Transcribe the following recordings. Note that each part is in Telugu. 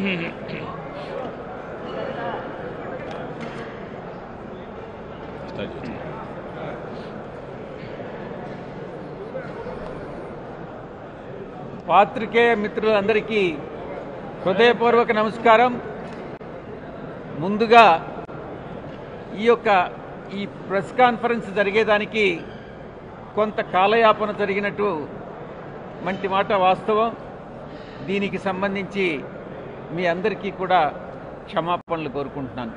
పాత్రికేయ మిత్రులందరికీ హృదయపూర్వక నమస్కారం ముందుగా ఈ యొక్క ఈ ప్రెస్ కాన్ఫరెన్స్ జరిగేదానికి కొంత కాలయాపన జరిగినట్టు మంటి మాట వాస్తవం దీనికి సంబంధించి మీ అందరికీ కూడా క్షమాపణలు కోరుకుంటున్నాను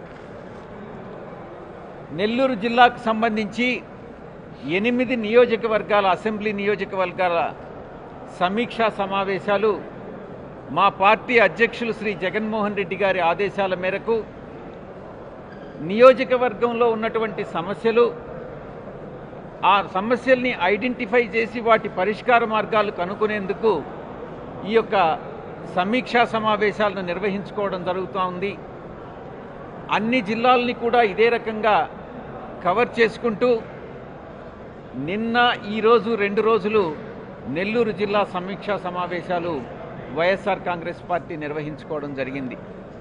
నెల్లూరు జిల్లాకు సంబంధించి ఎనిమిది నియోజకవర్గాల అసెంబ్లీ నియోజకవర్గాల సమీక్షా సమావేశాలు మా పార్టీ అధ్యక్షులు శ్రీ జగన్మోహన్ రెడ్డి గారి ఆదేశాల మేరకు నియోజకవర్గంలో ఉన్నటువంటి సమస్యలు ఆ సమస్యల్ని ఐడెంటిఫై చేసి వాటి పరిష్కార మార్గాలు కనుక్కునేందుకు ఈ యొక్క సమీక్షా సమావేశాలను నిర్వహించుకోవడం జరుగుతూ ఉంది అన్ని జిల్లాలని కూడా ఇదే రకంగా కవర్ చేసుకుంటూ నిన్న ఈరోజు రెండు రోజులు నెల్లూరు జిల్లా సమీక్షా సమావేశాలు వైఎస్ఆర్ కాంగ్రెస్ పార్టీ నిర్వహించుకోవడం జరిగింది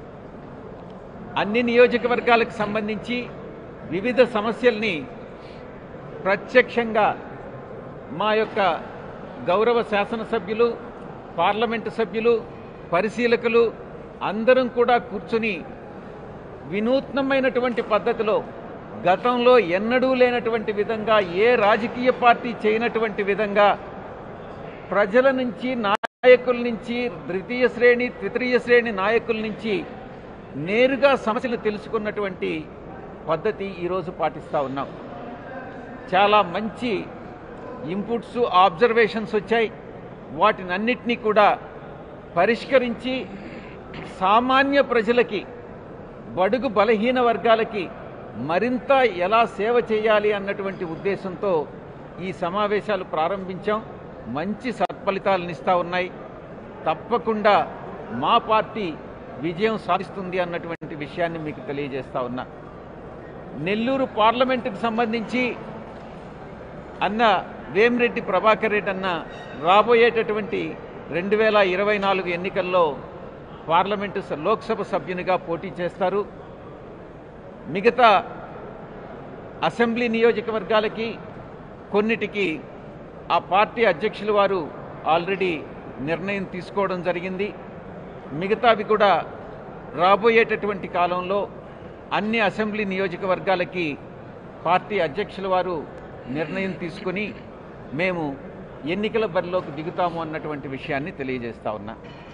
అన్ని నియోజకవర్గాలకు సంబంధించి వివిధ సమస్యల్ని ప్రత్యక్షంగా మా యొక్క గౌరవ శాసనసభ్యులు పార్లమెంటు సభ్యులు పరిశీలకులు అందరం కూడా కూర్చుని వినూత్నమైనటువంటి పద్ధతిలో గతంలో ఎన్నడూ లేనటువంటి విధంగా ఏ రాజకీయ పార్టీ చేయనటువంటి విధంగా ప్రజల నుంచి నాయకుల నుంచి ద్వితీయ శ్రేణి తృతీయ శ్రేణి నాయకుల నుంచి నేరుగా సమస్యలు తెలుసుకున్నటువంటి పద్ధతి ఈరోజు పాటిస్తూ ఉన్నాం చాలా మంచి ఇన్పుట్స్ ఆబ్జర్వేషన్స్ వచ్చాయి వాటినన్నిటినీ కూడా పరిష్కరించి సామాన్య ప్రజలకి బడుగు బలహీన వర్గాలకి మరింత ఎలా సేవ చేయాలి అన్నటువంటి ఉద్దేశంతో ఈ సమావేశాలు ప్రారంభించాం మంచి సత్ఫలితాలను ఇస్తూ ఉన్నాయి తప్పకుండా మా పార్టీ విజయం సాధిస్తుంది అన్నటువంటి విషయాన్ని మీకు తెలియజేస్తా ఉన్నా నెల్లూరు పార్లమెంటుకు సంబంధించి అన్న వేమిరెడ్డి ప్రభాకర్ రెడ్డి అన్న రాబోయేటటువంటి రెండు వేల ఇరవై నాలుగు ఎన్నికల్లో పార్లమెంటు స- లోక్సభ సభ్యునిగా పోటీ చేస్తారు మిగతా అసెంబ్లీ నియోజకవర్గాలకి కొన్నిటికి ఆ పార్టీ అధ్యక్షుల వారు ఆల్రెడీ నిర్ణయం తీసుకోవడం జరిగింది మిగతావి కూడా రాబోయేటటువంటి కాలంలో అన్ని అసెంబ్లీ నియోజకవర్గాలకి పార్టీ అధ్యక్షుల వారు నిర్ణయం తీసుకుని మేము ఎన్నికల బరిలోకి దిగుతాము అన్నటువంటి విషయాన్ని తెలియజేస్తా ఉన్నా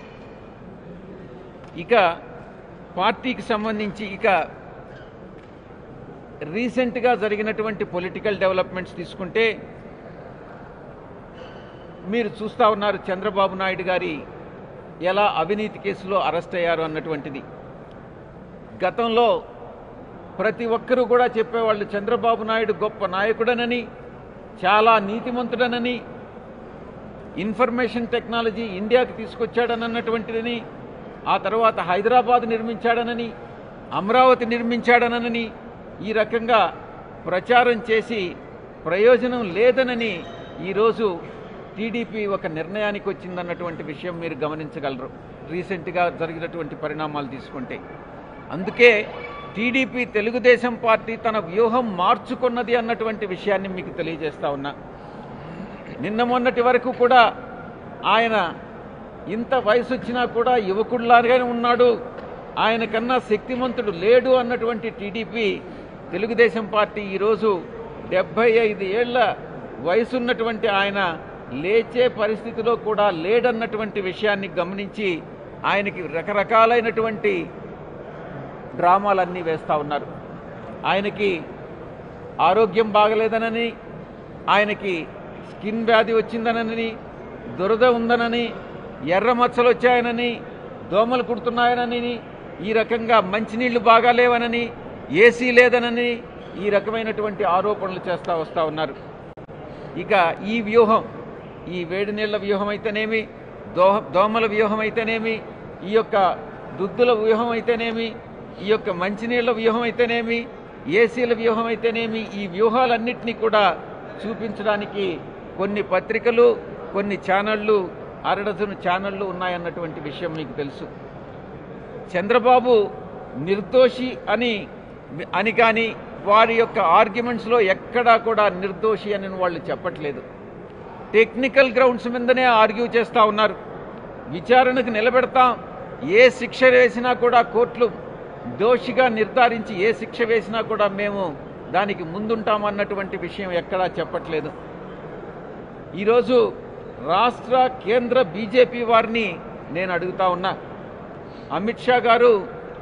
ఇక పార్టీకి సంబంధించి ఇక రీసెంట్గా జరిగినటువంటి పొలిటికల్ డెవలప్మెంట్స్ తీసుకుంటే మీరు చూస్తూ ఉన్నారు చంద్రబాబు నాయుడు గారి ఎలా అవినీతి కేసులో అరెస్ట్ అయ్యారు అన్నటువంటిది గతంలో ప్రతి ఒక్కరూ కూడా చెప్పేవాళ్ళు చంద్రబాబు నాయుడు గొప్ప నాయకుడనని చాలా నీతిమంతుడనని ఇన్ఫర్మేషన్ టెక్నాలజీ ఇండియాకి తీసుకొచ్చాడనన్నటువంటిదని ఆ తర్వాత హైదరాబాద్ నిర్మించాడనని అమరావతి నిర్మించాడనని ఈ రకంగా ప్రచారం చేసి ప్రయోజనం లేదనని ఈరోజు టీడీపీ ఒక నిర్ణయానికి వచ్చిందన్నటువంటి విషయం మీరు గమనించగలరు రీసెంట్గా జరిగినటువంటి పరిణామాలు తీసుకుంటే అందుకే టీడీపీ తెలుగుదేశం పార్టీ తన వ్యూహం మార్చుకున్నది అన్నటువంటి విషయాన్ని మీకు తెలియజేస్తా ఉన్నా నిన్న మొన్నటి వరకు కూడా ఆయన ఇంత వయసు వచ్చినా కూడా యువకుడిలాగానే ఉన్నాడు ఆయన కన్నా శక్తిమంతుడు లేడు అన్నటువంటి టీడీపీ తెలుగుదేశం పార్టీ ఈరోజు డెబ్భై ఐదు ఏళ్ల వయసున్నటువంటి ఆయన లేచే పరిస్థితిలో కూడా లేడన్నటువంటి విషయాన్ని గమనించి ఆయనకి రకరకాలైనటువంటి డ్రామాలన్నీ వేస్తూ ఉన్నారు ఆయనకి ఆరోగ్యం బాగలేదనని ఆయనకి స్కిన్ వ్యాధి వచ్చిందనని దురద ఉందనని ఎర్ర మచ్చలు వచ్చాయనని దోమలు కుడుతున్నాయనని ఈ రకంగా మంచినీళ్లు బాగాలేవనని ఏసీ లేదనని ఈ రకమైనటువంటి ఆరోపణలు చేస్తూ వస్తూ ఉన్నారు ఇక ఈ వ్యూహం ఈ వేడి నీళ్ల వ్యూహం అయితేనేమి దో దోమల వ్యూహం అయితేనేమి ఈ యొక్క దుద్దుల వ్యూహం అయితేనేమి ఈ యొక్క మంచినీళ్ల వ్యూహం అయితేనేమి ఏసీల వ్యూహం అయితేనేమి ఈ వ్యూహాలన్నింటినీ కూడా చూపించడానికి కొన్ని పత్రికలు కొన్ని ఛానళ్ళు అరడజను ఛానళ్ళు ఉన్నాయన్నటువంటి విషయం మీకు తెలుసు చంద్రబాబు నిర్దోషి అని అని కానీ వారి యొక్క ఆర్గ్యుమెంట్స్లో ఎక్కడా కూడా నిర్దోషి అని వాళ్ళు చెప్పట్లేదు టెక్నికల్ గ్రౌండ్స్ మీదనే ఆర్గ్యూ చేస్తూ ఉన్నారు విచారణకు నిలబెడతాం ఏ శిక్ష వేసినా కూడా కోర్టులు దోషిగా నిర్ధారించి ఏ శిక్ష వేసినా కూడా మేము దానికి ముందుంటామన్నటువంటి విషయం ఎక్కడా చెప్పట్లేదు ఈరోజు రాష్ట్ర కేంద్ర బీజేపీ వారిని నేను అడుగుతా ఉన్నా అమిత్ షా గారు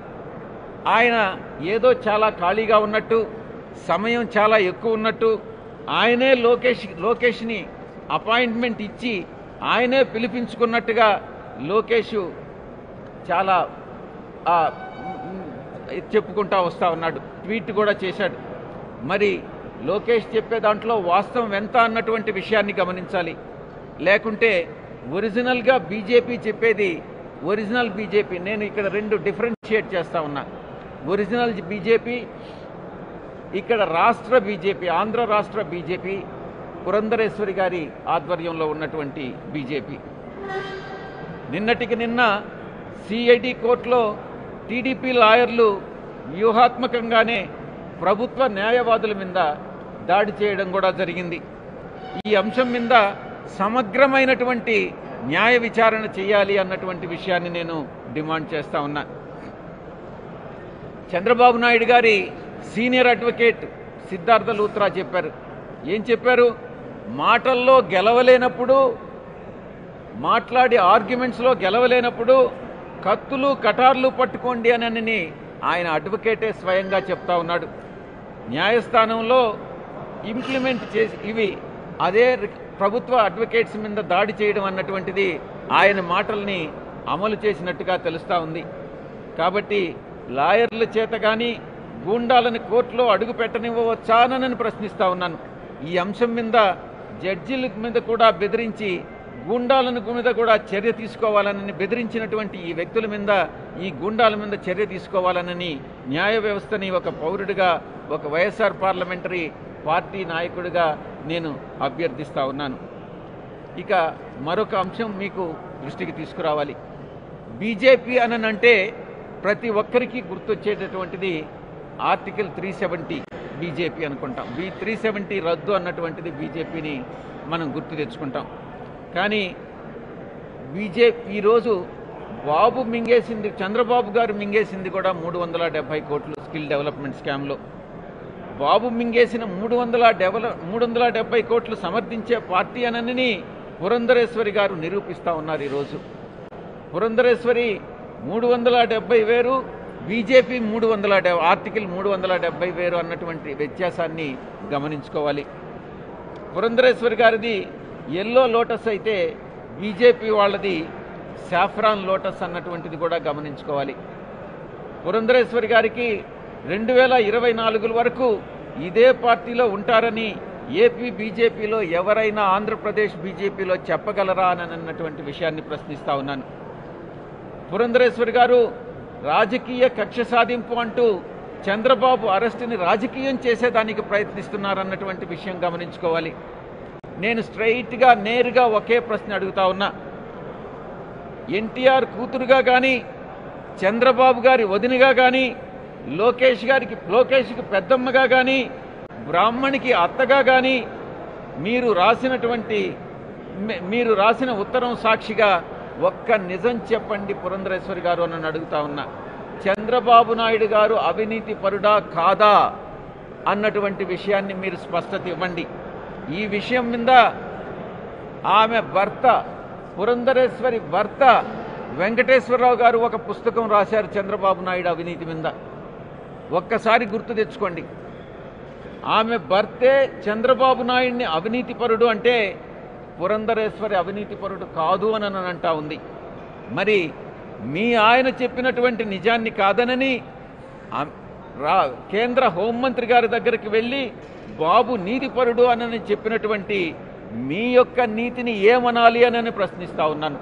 ఆయన ఏదో చాలా ఖాళీగా ఉన్నట్టు సమయం చాలా ఎక్కువ ఉన్నట్టు ఆయనే లోకేష్ లోకేష్ని అపాయింట్మెంట్ ఇచ్చి ఆయనే పిలిపించుకున్నట్టుగా లోకేష్ చాలా ఆ, మ్, చెప్పుకుంటా వస్తా ఉన్నాడు ట్వీట్ కూడా చేశాడు మరి లోకేష్ చెప్పే దాంట్లో వాస్తవం ఎంత అన్నటువంటి విషయాన్ని గమనించాలి లేకుంటే ఒరిజినల్గా బీజేపీ చెప్పేది ఒరిజినల్ బీజేపీ నేను ఇక్కడ రెండు డిఫరెన్షియేట్ చేస్తా ఉన్నా ఒరిజినల్ బీజేపీ ఇక్కడ రాష్ట్ర బీజేపీ ఆంధ్ర రాష్ట్ర బీజేపీ పురంధరేశ్వరి గారి ఆధ్వర్యంలో ఉన్నటువంటి బీజేపీ నిన్నటికి నిన్న సిఐడి కోర్టులో టీడీపీ లాయర్లు వ్యూహాత్మకంగానే ప్రభుత్వ న్యాయవాదుల మీద దాడి చేయడం కూడా జరిగింది ఈ అంశం మీద సమగ్రమైనటువంటి న్యాయ విచారణ చేయాలి అన్నటువంటి విషయాన్ని నేను డిమాండ్ చేస్తా ఉన్నా చంద్రబాబు నాయుడు గారి సీనియర్ అడ్వకేట్ సిద్ధార్థ లూత్రా చెప్పారు ఏం చెప్పారు మాటల్లో గెలవలేనప్పుడు మాట్లాడి ఆర్గ్యుమెంట్స్లో గెలవలేనప్పుడు కత్తులు కటార్లు పట్టుకోండి అని ఆయన అడ్వకేటే స్వయంగా చెప్తా ఉన్నాడు న్యాయస్థానంలో ఇంప్లిమెంట్ చేసి ఇవి అదే రి- ప్రభుత్వ అడ్వకేట్స్ మీద దాడి చేయడం అన్నటువంటిది ఆయన మాటల్ని అమలు చేసినట్టుగా తెలుస్తూ ఉంది కాబట్టి లాయర్ల చేత కానీ గూండాలను కోర్టులో అడుగు పెట్టనివ్వవచ్చానని ప్రశ్నిస్తా ఉన్నాను ఈ అంశం మీద జడ్జిల మీద కూడా బెదిరించి గూండాలను మీద కూడా చర్య తీసుకోవాలని బెదిరించినటువంటి ఈ వ్యక్తుల మీద ఈ గూండాల మీద చర్య తీసుకోవాలనని న్యాయ వ్యవస్థని ఒక పౌరుడిగా ఒక వైఎస్ఆర్ పార్లమెంటరీ పార్టీ నాయకుడిగా నేను అభ్యర్థిస్తా ఉన్నాను ఇక మరొక అంశం మీకు దృష్టికి తీసుకురావాలి బీజేపీ అనంటే ప్రతి ఒక్కరికి గుర్తొచ్చేటటువంటిది ఆర్టికల్ త్రీ సెవెంటీ బీజేపీ అనుకుంటాం బీ త్రీ సెవెంటీ రద్దు అన్నటువంటిది బీజేపీని మనం గుర్తు తెచ్చుకుంటాం కానీ బీజేపీ ఈరోజు బాబు మింగేసింది చంద్రబాబు గారు మింగేసింది కూడా మూడు వందల డెబ్బై కోట్లు స్కిల్ డెవలప్మెంట్ స్కామ్లో బాబు మింగేసిన మూడు వందల డెవలప్ మూడు వందల డెబ్బై కోట్లు సమర్థించే పార్టీ అనని పురంధరేశ్వరి గారు నిరూపిస్తా ఉన్నారు ఈరోజు పురంధరేశ్వరి మూడు వందల డెబ్బై వేరు బీజేపీ మూడు వందల డె ఆర్టికల్ మూడు వందల డెబ్బై వేరు అన్నటువంటి వ్యత్యాసాన్ని గమనించుకోవాలి పురంధరేశ్వరి గారిది ఎల్లో లోటస్ అయితే బీజేపీ వాళ్ళది సాఫ్రాన్ లోటస్ అన్నటువంటిది కూడా గమనించుకోవాలి పురంధరేశ్వరి గారికి రెండు వేల ఇరవై నాలుగు వరకు ఇదే పార్టీలో ఉంటారని ఏపీ బీజేపీలో ఎవరైనా ఆంధ్రప్రదేశ్ బీజేపీలో చెప్పగలరా అని అన్నటువంటి విషయాన్ని ప్రశ్నిస్తా ఉన్నాను పురంధరేశ్వరి గారు రాజకీయ కక్ష సాధింపు అంటూ చంద్రబాబు అరెస్టుని రాజకీయం చేసేదానికి ప్రయత్నిస్తున్నారన్నటువంటి విషయం గమనించుకోవాలి నేను స్ట్రైట్గా నేరుగా ఒకే ప్రశ్న అడుగుతా ఉన్నా ఎన్టీఆర్ కూతురుగా కానీ చంద్రబాబు గారి వదినగా కానీ లోకేష్ గారికి లోకేష్కి పెద్దమ్మగా కానీ బ్రాహ్మణికి అత్తగా కానీ మీరు రాసినటువంటి మీ- మీరు రాసిన ఉత్తరం సాక్షిగా ఒక్క నిజం చెప్పండి పురంధరేశ్వరి గారు అని అడుగుతా ఉన్నా చంద్రబాబు నాయుడు గారు అవినీతి పరుడా కాదా అన్నటువంటి విషయాన్ని మీరు స్పష్టత ఇవ్వండి ఈ విషయం మీద ఆమె భర్త పురంధరేశ్వరి భర్త వెంకటేశ్వరరావు గారు ఒక పుస్తకం రాశారు చంద్రబాబు నాయుడు అవినీతి మీద ఒక్కసారి గుర్తు తెచ్చుకోండి ఆమె భర్తే చంద్రబాబు నాయుడిని అవినీతిపరుడు అంటే పురంధరేశ్వరి అవినీతిపరుడు కాదు అని అని అంటా ఉంది మరి మీ ఆయన చెప్పినటువంటి నిజాన్ని కాదనని ఆ- రా కేంద్ర హోంమంత్రి గారి దగ్గరికి వెళ్ళి బాబు నీతిపరుడు అని చెప్పినటువంటి మీ యొక్క నీతిని ఏమనాలి అని ప్రశ్నిస్తా ఉన్నాను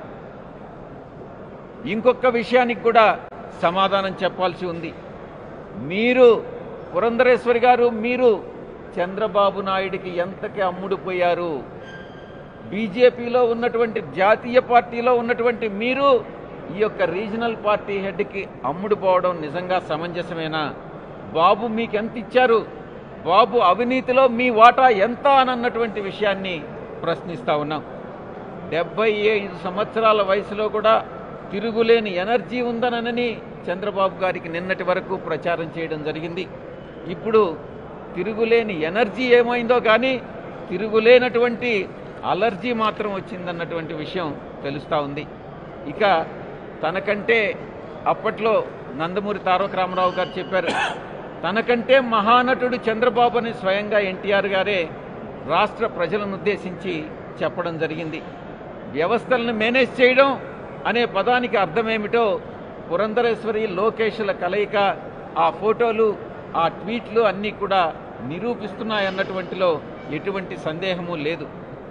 ఇంకొక విషయానికి కూడా సమాధానం చెప్పాల్సి ఉంది మీరు పురంధరేశ్వరి గారు మీరు చంద్రబాబు నాయుడికి ఎంతకి అమ్ముడుపోయారు బీజేపీలో ఉన్నటువంటి జాతీయ పార్టీలో ఉన్నటువంటి మీరు ఈ యొక్క రీజనల్ పార్టీ హెడ్కి అమ్ముడు పోవడం నిజంగా సమంజసమేనా బాబు మీకు ఎంత ఇచ్చారు బాబు అవినీతిలో మీ వాటా ఎంత అని అన్నటువంటి విషయాన్ని ప్రశ్నిస్తా ఉన్నాం డెబ్బై ఐదు సంవత్సరాల వయసులో కూడా తిరుగులేని ఎనర్జీ ఉందనని చంద్రబాబు గారికి నిన్నటి వరకు ప్రచారం చేయడం జరిగింది ఇప్పుడు తిరుగులేని ఎనర్జీ ఏమైందో కానీ తిరుగులేనటువంటి అలర్జీ మాత్రం వచ్చిందన్నటువంటి విషయం తెలుస్తూ ఉంది ఇక తనకంటే అప్పట్లో నందమూరి తారక రామారావు గారు చెప్పారు తనకంటే మహానటుడు చంద్రబాబు అని స్వయంగా ఎన్టీఆర్ గారే రాష్ట్ర ప్రజలను ఉద్దేశించి చెప్పడం జరిగింది వ్యవస్థలను మేనేజ్ చేయడం అనే పదానికి అర్థమేమిటో పురంధరేశ్వరి లోకేష్ల కలయిక ఆ ఫోటోలు ఆ ట్వీట్లు అన్నీ కూడా నిరూపిస్తున్నాయన్నటువంటిలో ఎటువంటి సందేహము లేదు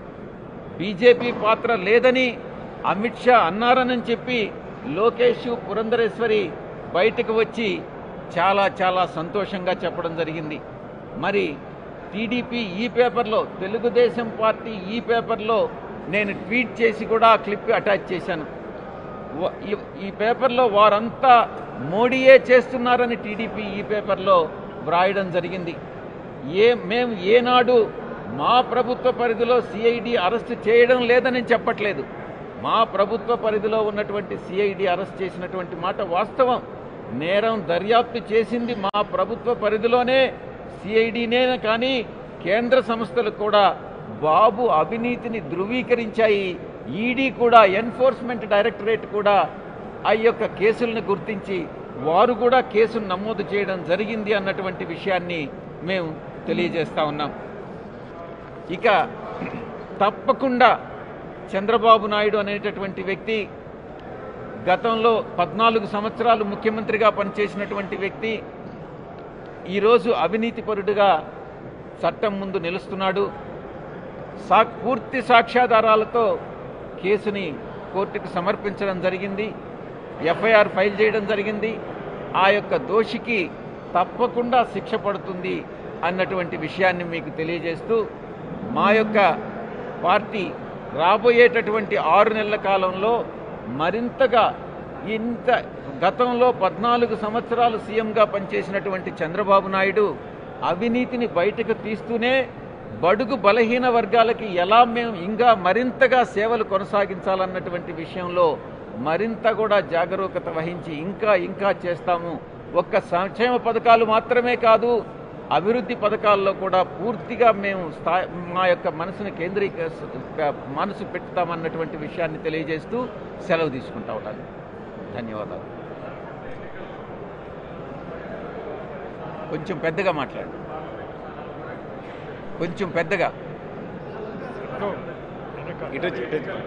బీజేపీ పాత్ర లేదని అమిత్ షా అన్నారని చెప్పి లోకేష్ పురంధరేశ్వరి బయటకు వచ్చి చాలా చాలా సంతోషంగా చెప్పడం జరిగింది మరి టీడీపీ ఈ పేపర్లో తెలుగుదేశం పార్టీ ఈ పేపర్లో నేను ట్వీట్ చేసి కూడా ఆ క్లిప్ అటాచ్ చేశాను వ- ఈ- ఈ పేపర్లో వారంతా మోడీయే చేస్తున్నారని టీడీపీ ఈ పేపర్లో వ్రాయడం జరిగింది ఏ మేము ఏనాడు మా ప్రభుత్వ పరిధిలో సిఐడి అరెస్ట్ చేయడం లేదని చెప్పట్లేదు మా ప్రభుత్వ పరిధిలో ఉన్నటువంటి సిఐడి అరెస్ట్ చేసినటువంటి మాట వాస్తవం నేరం దర్యాప్తు చేసింది మా ప్రభుత్వ పరిధిలోనే సిఐడినే కానీ కేంద్ర సంస్థలు కూడా బాబు అవినీతిని ధృవీకరించాయి ఈడీ కూడా ఎన్ఫోర్స్మెంట్ డైరెక్టరేట్ కూడా ఆ యొక్క కేసులను గుర్తించి వారు కూడా కేసును నమోదు చేయడం జరిగింది అన్నటువంటి విషయాన్ని మేము తెలియజేస్తా ఉన్నాం ఇక తప్పకుండా చంద్రబాబు నాయుడు అనేటటువంటి వ్యక్తి గతంలో పద్నాలుగు సంవత్సరాలు ముఖ్యమంత్రిగా పనిచేసినటువంటి వ్యక్తి ఈరోజు అవినీతిపరుడుగా చట్టం ముందు నిలుస్తున్నాడు సా పూర్తి సాక్ష్యాధారాలతో కేసుని కోర్టుకు సమర్పించడం జరిగింది ఎఫ్ఐఆర్ ఫైల్ చేయడం జరిగింది ఆ యొక్క దోషికి తప్పకుండా శిక్ష పడుతుంది అన్నటువంటి విషయాన్ని మీకు తెలియజేస్తూ మా యొక్క పార్టీ రాబోయేటటువంటి ఆరు నెలల కాలంలో మరింతగా ఇంత గతంలో పద్నాలుగు సంవత్సరాలు సీఎంగా పనిచేసినటువంటి చంద్రబాబు నాయుడు అవినీతిని బయటకు తీస్తూనే బడుగు బలహీన వర్గాలకి ఎలా మేము ఇంకా మరింతగా సేవలు కొనసాగించాలన్నటువంటి విషయంలో మరింత కూడా జాగరూకత వహించి ఇంకా ఇంకా చేస్తాము ఒక్క సంక్షేమ పథకాలు మాత్రమే కాదు అభివృద్ధి పథకాల్లో కూడా పూర్తిగా మేము స్థా మా యొక్క మనసును కేంద్రీక మనసు పెట్టుతామన్నటువంటి విషయాన్ని తెలియజేస్తూ సెలవు తీసుకుంటా ఉంటాను ధన్యవాదాలు కొంచెం పెద్దగా మాట్లాడు కొంచెం పెద్దగా ఇటు వచ్చి ఇటు వచ్చి.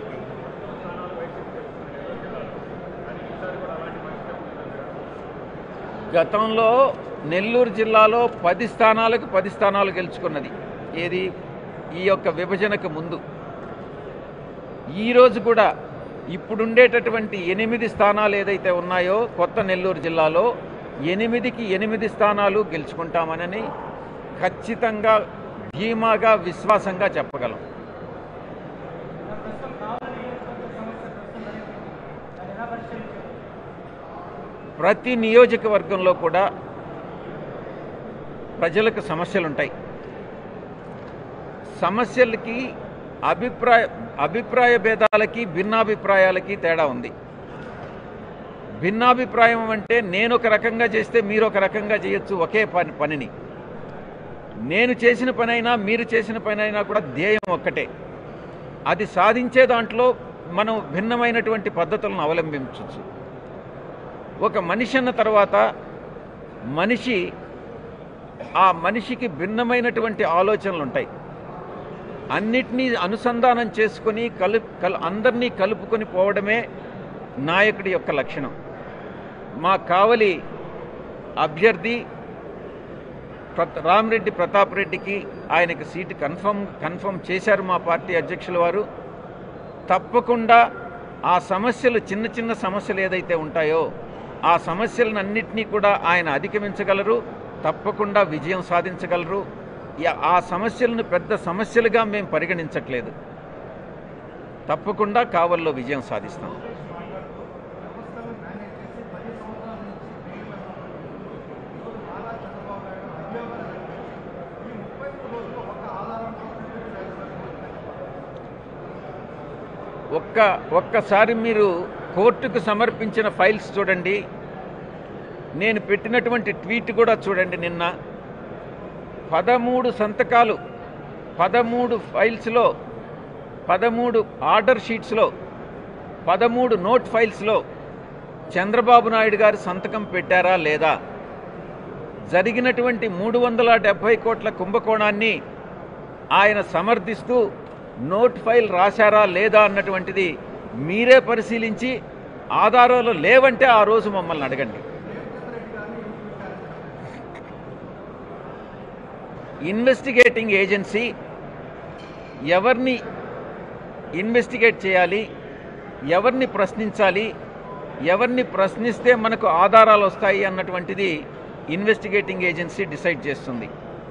గతంలో నెల్లూరు జిల్లాలో పది స్థానాలకు పది స్థానాలు గెలుచుకున్నది ఏది ఈ యొక్క విభజనకు ముందు ఈరోజు కూడా ఇప్పుడుండేటటువంటి ఎనిమిది స్థానాలు ఏదైతే ఉన్నాయో కొత్త నెల్లూరు జిల్లాలో ఎనిమిదికి ఎనిమిది స్థానాలు గెలుచుకుంటామనని ఖచ్చితంగా ధీమాగా విశ్వాసంగా చెప్పగలం ప్రతి నియోజకవర్గంలో కూడా ప్రజలకు సమస్యలు ఉంటాయి సమస్యలకి అభిప్రాయ అభిప్రాయ భేదాలకి భిన్నాభిప్రాయాలకి తేడా ఉంది భిన్నాభిప్రాయం అంటే నేను ఒక రకంగా చేస్తే మీరు ఒక రకంగా చేయొచ్చు ఒకే పని పనిని నేను చేసిన పనైనా మీరు చేసిన పనైనా కూడా ధ్యేయం ఒక్కటే అది సాధించే దాంట్లో మనం భిన్నమైనటువంటి పద్ధతులను అవలంబించవచ్చు ఒక మనిషి అన్న తర్వాత మనిషి ఆ మనిషికి భిన్నమైనటువంటి ఆలోచనలు ఉంటాయి అన్నిటినీ అనుసంధానం చేసుకొని కలు కలు అందరినీ కలుపుకొని పోవడమే నాయకుడి యొక్క లక్షణం మా కావలి అభ్యర్థి ప్రత రామరెడ్డి ప్రతాప్ రెడ్డికి ఆయనకి సీటు కన్ఫర్మ్ కన్ఫర్మ్ చేశారు మా పార్టీ అధ్యక్షుల వారు తప్పకుండా ఆ సమస్యలు చిన్న చిన్న సమస్యలు ఏదైతే ఉంటాయో ఆ సమస్యలన్నింటినీ కూడా ఆయన అధిగమించగలరు తప్పకుండా విజయం సాధించగలరు ఈ- ఆ సమస్యలను పెద్ద సమస్యలుగా మేము పరిగణించట్లేదు తప్పకుండా కావల్లో విజయం సాధిస్తాం ఒక్క ఒక్కసారి మీరు కోర్టుకు సమర్పించిన ఫైల్స్ చూడండి నేను పెట్టినటువంటి ట్వీట్ కూడా చూడండి నిన్న పదమూడు సంతకాలు పదమూడు ఫైల్స్లో పదమూడు ఆర్డర్ షీట్స్లో పదమూడు నోట్ ఫైల్స్లో చంద్రబాబు నాయుడు గారు సంతకం పెట్టారా లేదా జరిగినటువంటి మూడు వందల డెబ్భై కోట్ల కుంభకోణాన్ని ఆయన సమర్థిస్తూ నోట్ ఫైల్ రాశారా లేదా అన్నటువంటిది మీరే పరిశీలించి ఆధారాలు లేవంటే ఆ రోజు మమ్మల్ని అడగండి ఇన్వెస్టిగేటింగ్ ఏజెన్సీ ఎవరిని ఇన్వెస్టిగేట్ చేయాలి ఎవరిని ప్రశ్నించాలి ఎవరిని ప్రశ్నిస్తే మనకు ఆధారాలు వస్తాయి అన్నటువంటిది ఇన్వెస్టిగేటింగ్ ఏజెన్సీ డిసైడ్ చేస్తుంది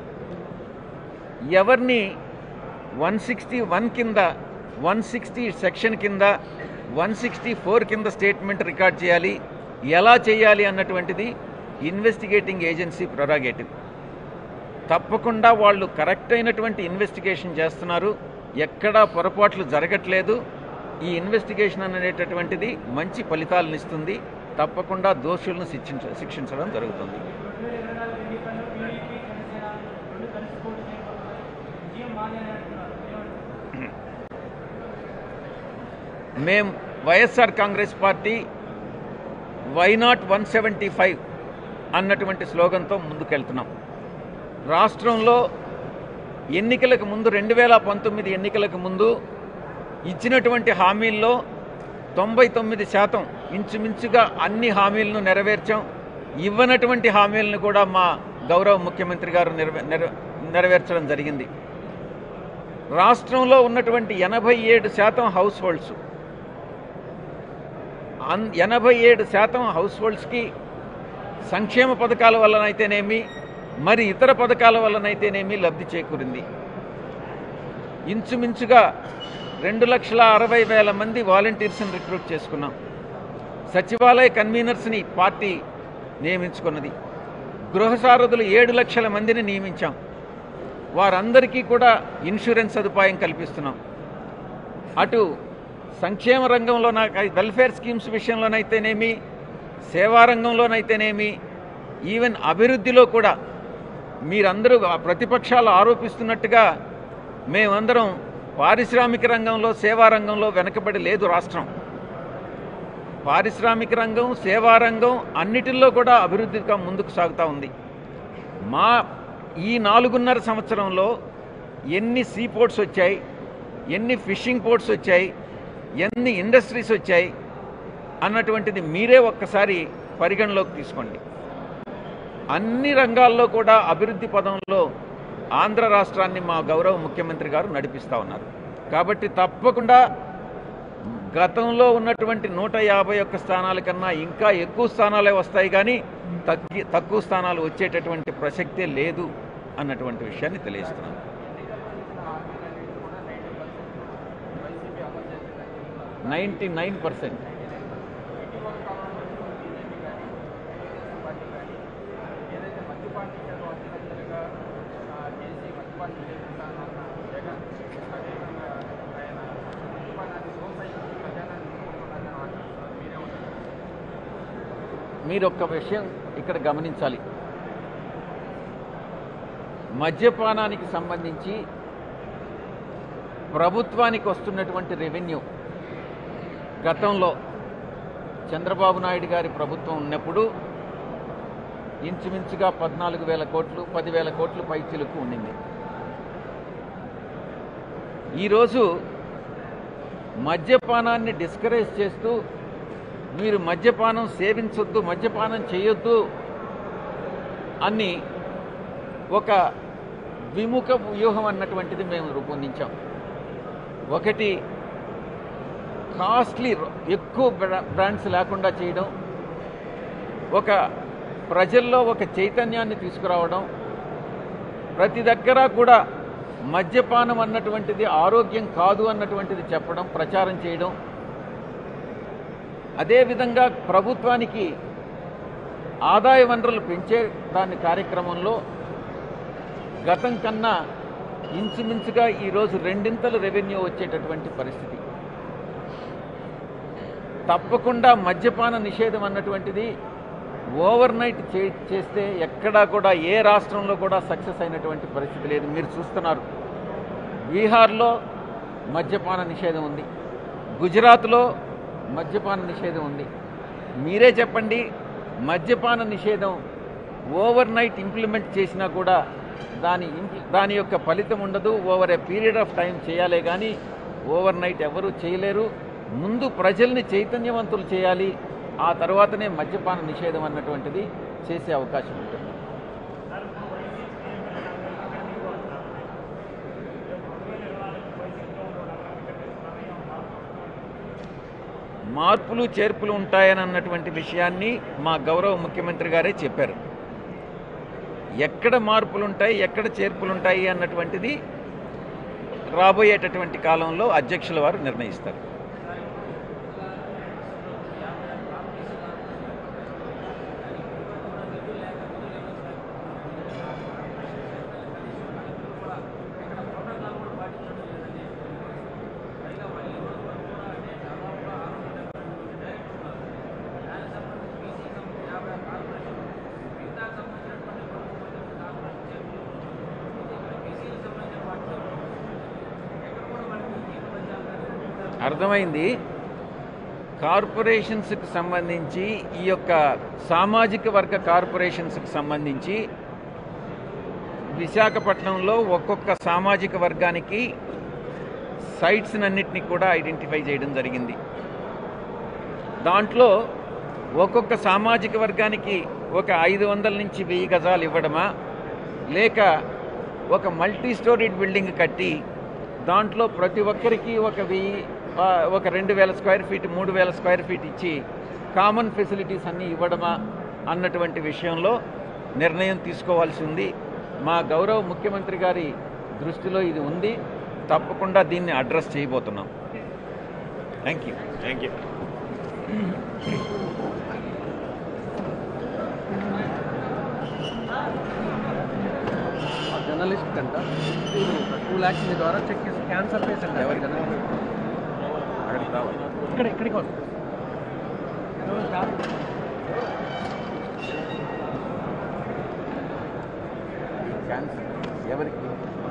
ఎవరిని వన్ సిక్స్టీ వన్ కింద వన్ సిక్స్టీ సెక్షన్ కింద వన్ సిక్స్టీ ఫోర్ కింద స్టేట్మెంట్ రికార్డ్ చేయాలి ఎలా చేయాలి అన్నటువంటిది ఇన్వెస్టిగేటింగ్ ఏజెన్సీ ప్రొరాగేటివ్ తప్పకుండా వాళ్ళు కరెక్ట్ అయినటువంటి ఇన్వెస్టిగేషన్ చేస్తున్నారు ఎక్కడా పొరపాట్లు జరగట్లేదు ఈ ఇన్వెస్టిగేషన్ అనేటటువంటిది మంచి ఫలితాలను ఇస్తుంది తప్పకుండా దోషులను శిక్షించ శిక్షించడం జరుగుతుంది మేం YSR Congress party why not one seventy five అన్నటువంటి స్లోగన్తో ముందుకెళ్తున్నాం రాష్ట్రంలో ఎన్నికలకు ముందు రెండు వేల పంతొమ్మిది ఎన్నికలకు ముందు ఇచ్చినటువంటి హామీల్లో తొంభై తొమ్మిది శాతం ఇంచుమించుగా అన్ని హామీలను నెరవేర్చాం ఇవ్వనటువంటి హామీలను కూడా మా గౌరవ ముఖ్యమంత్రి గారు నెరవే నెర- నెరవేర్చడం జరిగింది రాష్ట్రంలో ఉన్నటువంటి ఎనభై ఏడు శాతం హౌస్ హోల్డ్స్ అన్ ఎనభై ఏడు శాతం హౌస్ హోల్డ్స్కి సంక్షేమ పథకాల వల్లనైతేనేమి మరి ఇతర పథకాల వల్లనైతేనేమి లబ్ధి చేకూరింది ఇంచుమించుగా రెండు లక్షల అరవై వేల మంది వాలంటీర్స్ని రిక్రూట్ చేసుకున్నాం సచివాలయ కన్వీనర్స్ని పార్టీ నియమించుకున్నది గృహ సారథులు ఏడు లక్షల మందిని నియమించాం వారందరికీ కూడా ఇన్సూరెన్స్ సదుపాయం కల్పిస్తున్నాం అటు సంక్షేమ రంగంలో నాకు వెల్ఫేర్ స్కీమ్స్ విషయంలోనైతేనేమి సేవా రంగంలోనైతేనేమి ఈవెన్ అభివృద్ధిలో కూడా మీరందరూ ఆ ప్రతిపక్షాలు ఆరోపిస్తున్నట్టుగా మేమందరం పారిశ్రామిక రంగంలో సేవా రంగంలో వెనకబడి లేదు రాష్ట్రం పారిశ్రామిక రంగం సేవా రంగం అన్నిటిల్లో కూడా అభివృద్ధిగా ముందుకు సాగుతూ ఉంది మా ఈ నాలుగున్నర సంవత్సరంలో ఎన్ని సీ పోర్ట్స్ వచ్చాయి ఎన్ని ఫిషింగ్ పోర్ట్స్ వచ్చాయి ఎన్ని ఇండస్ట్రీస్ వచ్చాయి అన్నటువంటిది మీరే ఒక్కసారి పరిగణలోకి తీసుకోండి అన్ని రంగాల్లో కూడా అభివృద్ధి పదంలో ఆంధ్ర రాష్ట్రాన్ని మా గౌరవ ముఖ్యమంత్రి గారు నడిపిస్తూ ఉన్నారు కాబట్టి తప్పకుండా గతంలో ఉన్నటువంటి నూట యాభై ఒక్క స్థానాల కన్నా ఇంకా ఎక్కువ స్థానాలే వస్తాయి కానీ తగ్గి తక్కువ స్థానాలు వచ్చేటటువంటి ప్రసక్తే లేదు అన్నటువంటి విషయాన్ని తెలియజేస్తున్నాను నైంటీ నైన్ పర్సెంట్ మీరు ఒక్క విషయం ఇక్కడ గమనించాలి మద్యపానానికి సంబంధించి ప్రభుత్వానికి వస్తున్నటువంటి రెవెన్యూ గతంలో చంద్రబాబు నాయుడు గారి ప్రభుత్వం ఉన్నప్పుడు ఇంచుమించుగా పద్నాలుగు వేల కోట్లు పదివేల కోట్లు పైచిలకు ఉండింది ఈరోజు మద్యపానాన్ని డిస్కరేజ్ చేస్తూ మీరు మద్యపానం సేవించొద్దు మద్యపానం చేయొద్దు అని ఒక విముఖ వ్యూహం అన్నటువంటిది మేము రూపొందించాం ఒకటి కాస్ట్లీ ఎక్కువ బ్రా- బ్రాండ్స్ లేకుండా చేయడం ఒక ప్రజల్లో ఒక చైతన్యాన్ని తీసుకురావడం ప్రతి దగ్గర కూడా మద్యపానం అన్నటువంటిది ఆరోగ్యం కాదు అన్నటువంటిది చెప్పడం ప్రచారం చేయడం అదేవిధంగా ప్రభుత్వానికి ఆదాయ వనరులు పెంచే దాని కార్యక్రమంలో గతం కన్నా ఇంచుమించుగా ఈరోజు రెండింతలు రెవెన్యూ వచ్చేటటువంటి పరిస్థితి తప్పకుండా మద్యపాన నిషేధం అన్నటువంటిది ఓవర్ నైట్ చే చేస్తే ఎక్కడా కూడా ఏ రాష్ట్రంలో కూడా సక్సెస్ అయినటువంటి పరిస్థితి లేదు మీరు చూస్తున్నారు బీహార్లో మద్యపాన నిషేధం ఉంది గుజరాత్లో మద్యపాన నిషేధం ఉంది మీరే చెప్పండి మద్యపాన నిషేధం ఓవర్ నైట్ ఇంప్లిమెంట్ చేసినా కూడా దాని ఇంప్లి దాని యొక్క ఫలితం ఉండదు over a period of time చేయాలే కానీ ఓవర్ నైట్ ఎవరూ చేయలేరు ముందు ప్రజల్ని చైతన్యవంతులు చేయాలి ఆ తర్వాతనే మద్యపాన నిషేధం అన్నటువంటిది చేసే అవకాశం ఉంటుంది మార్పులు చేర్పులు ఉంటాయని అన్నటువంటి విషయాన్ని మా గౌరవ ముఖ్యమంత్రి గారే చెప్పారు ఎక్కడ మార్పులు ఉంటాయి ఎక్కడ చేర్పులు ఉంటాయి అన్నటువంటిది రాబోయేటటువంటి కాలంలో అధ్యక్షుల వారు నిర్ణయిస్తారు అర్థమైంది కార్పొరేషన్స్కి సంబంధించి ఈ యొక్క సామాజిక వర్గ కార్పొరేషన్స్కి సంబంధించి విశాఖపట్నంలో ఒక్కొక్క సామాజిక వర్గానికి సైట్స్ అన్నిటిని కూడా ఐడెంటిఫై చేయడం జరిగింది దాంట్లో ఒక్కొక్క సామాజిక వర్గానికి ఒక ఐదు వందల నుంచి వెయ్యి గజాలు ఇవ్వడమా లేక ఒక మల్టీ స్టోరీడ్ బిల్డింగ్ కట్టి దాంట్లో ప్రతి ఒక్కరికి ఒక వెయ్యి ఆ, ఒక రెండు వేల స్క్వేర్ ఫీట్ మూడు వేల స్క్వేర్ ఫీట్ ఇచ్చి కామన్ ఫెసిలిటీస్ అన్నీ ఇవ్వడమా అన్నటువంటి విషయంలో నిర్ణయం తీసుకోవాల్సి ఉంది మా గౌరవ ముఖ్యమంత్రి గారి దృష్టిలో ఇది ఉంది తప్పకుండా దీన్ని అడ్రస్ చేయబోతున్నాం thank you thank you journalist కంట టూ ల్యాక్స్ మీ ద్వారా చెక్ చేసి క్యాన్సర్ పేషెంట్ ఎవరి కదా అక్కడికి రావాలి ఇక్కడ ఇక్కడికి వస్తుంది క్యాన్సర్ ఎవరికి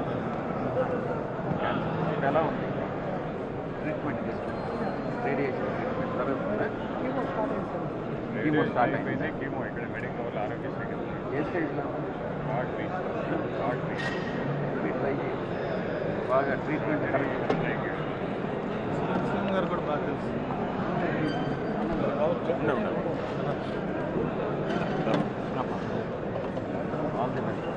క్యాన్సర్ ఎలా ఉంది ట్రీట్మెంట్ తీసుకుంటాం రేడియేషన్ ట్రీట్మెంట్ జరుగుతుందా కీమో స్టార్ట్ అయింది కీమో ఇక్కడ మెడికల్ వాళ్ళు ఆరోగ్యశ్రీ ఏ స్టేజ్లో card fees card fees try చేయి బాగా ట్రీట్మెంట్ కరెక్ట్ థ్యాంక్ యూ గారు కూడా బాగా తెలుసు ఆల్ ది బెస్ట్